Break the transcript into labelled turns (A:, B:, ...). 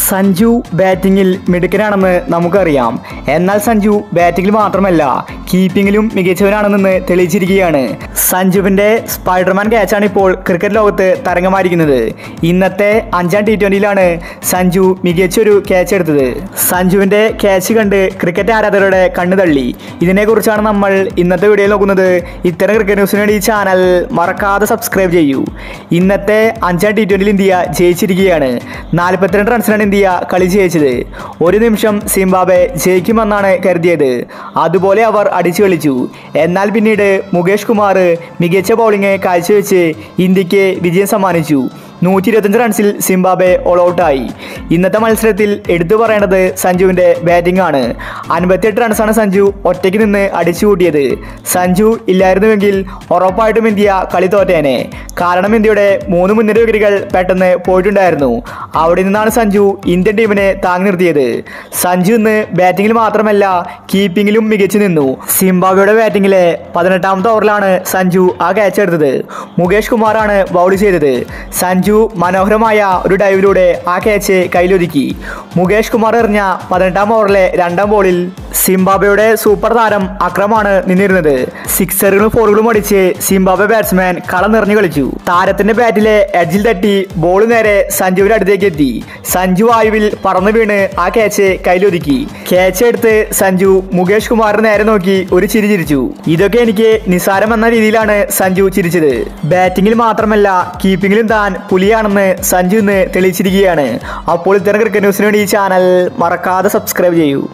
A: സഞ്ജു ബാറ്റിങ്ങിൽ മിടുക്കനാണെന്ന് നമുക്കറിയാം എന്നാൽ സഞ്ജു ബാറ്റിങ്ങിൽ മാത്രമല്ല കീപ്പിങ്ങിലും മികച്ചവനാണെന്ന് തെളിയിച്ചിരിക്കുകയാണ് സഞ്ജുവിന്റെ സ്പൈഡർമാൻ ക്യാച്ചാണ് ഇപ്പോൾ ക്രിക്കറ്റ് ലോകത്ത് തരംഗമായിരിക്കുന്നത് ഇന്നത്തെ അഞ്ചാം ടി ട്വന്റിയിലാണ് സഞ്ജു മികച്ചൊരു ക്യാച്ച് എടുത്തത് സഞ്ജുവിന്റെ ക്യാച്ച് കണ്ട് ക്രിക്കറ്റ് ആരാധകരുടെ കണ്ണു തള്ളി ഇതിനെക്കുറിച്ചാണ് നമ്മൾ ഇന്നത്തെ വീഡിയോയിൽ നോക്കുന്നത് ഇത്തരം ക്രിക്കറ്റ് ന്യൂസിന് വേണ്ടി ഈ ചാനൽ മറക്കാതെ സബ്സ്ക്രൈബ് ചെയ്യൂ ഇന്നത്തെ അഞ്ചാം ടി ട്വന്റിയിൽ ഇന്ത്യ ജയിച്ചിരിക്കുകയാണ് നാൽപ്പത്തിരണ്ട് റൺസിനാണ് ഇന്ത്യ കളി ജയിച്ചത് ഒരു നിമിഷം സിംബാബെ ജയിക്കുമെന്നാണ് കരുതിയത് അതുപോലെ അവർ അടിച്ചു കളിച്ചു എന്നാൽ പിന്നീട് മുകേഷ് കുമാർ മികച്ച ബൗളിംഗ് കാഴ്ചവെച്ച് ഇന്ത്യക്ക് വിജയം സമ്മാനിച്ചു നൂറ്റി ഇരുപത്തഞ്ച് റൺസിൽ സിംബാബെ ഓൾ ഔട്ടായി ഇന്നത്തെ മത്സരത്തിൽ എടുത്തു പറയേണ്ടത് സഞ്ജുവിൻ്റെ ബാറ്റിംഗ് ആണ് അൻപത്തിയെട്ട് റൺസാണ് സഞ്ജു ഒറ്റയ്ക്ക് നിന്ന് അടിച്ചു കൂട്ടിയത് സഞ്ജു ഇല്ലായിരുന്നുവെങ്കിൽ ഉറപ്പായിട്ടും ഇന്ത്യ കളി തോറ്റേനെ കാരണം ഇന്ത്യയുടെ മൂന്ന് മുൻനിര വിക്കറ്റുകൾ പെട്ടെന്ന് പോയിട്ടുണ്ടായിരുന്നു അവിടെ നിന്നാണ് സഞ്ജു ഇന്ത്യൻ ടീമിനെ താങ്ങി നിർത്തിയത് സഞ്ജു ഇന്ന് ബാറ്റിങ്ങിൽ മാത്രമല്ല കീപ്പിങ്ങിലും മികച്ചു നിന്നു സിംബാബ്വെയുടെ ബാറ്റിങ്ങിലെ പതിനെട്ടാമത്തെ ഓവറിലാണ് സഞ്ജു ആ ക്യാച്ച് എടുത്തത് മുകേഷ് കുമാറാണ് ബൗൾ ചെയ്തത് സഞ്ജു മനോഹരമായ ഒരു ഡൈവിലൂടെ ആ ക്യാച്ച് കയ്യിലൊതുക്കി മുകേഷ് കുമാർ എറിഞ്ഞ പതിനെട്ടാം ഓവറിലെ രണ്ടാം ബോളിൽ സിംബാബ്വെയുടെ സൂപ്പർ താരം അക്രമാണ് നിന്നിരുന്നത് സിക്സറുകളും ഫോറുകളും അടിച്ച് സിംബാബ്വെ ബാറ്റ്സ്മാൻ കളം നിറഞ്ഞു കളിച്ചു താരത്തിന്റെ ബാറ്റിലെ എഡ്ജിൽ തട്ടി ബോൾ നേരെ സഞ്ജുവിന്റെ അടുത്തേക്ക് എത്തി സഞ്ജു വായുവിൽ പറന്നു വീണ് ആ ക്യാച്ച് കയ്യിലൊതുക്കി ക്യാച്ച് എടുത്ത് സഞ്ജു മുകേഷ് കുമാറിന് നേരെ നോക്കി ഒരു ചിരി ചിരിച്ചു ഇതൊക്കെ എനിക്ക് നിസാരം എന്ന രീതിയിലാണ് സഞ്ജു ചിരിച്ചത് ബാറ്റിംഗിൽ മാത്രമല്ല കീപ്പിംഗിലും താൻ പുലിയാണെന്ന് സഞ്ജു ഇന്ന് തെളിയിച്ചിരിക്കുകയാണ് അപ്പോൾ ഇത്തരം ക്രിക്കറ്റ് ന്യൂസിന് വേണ്ടി ഈ ചാനൽ മറക്കാതെ സബ്സ്ക്രൈബ് ചെയ്യൂ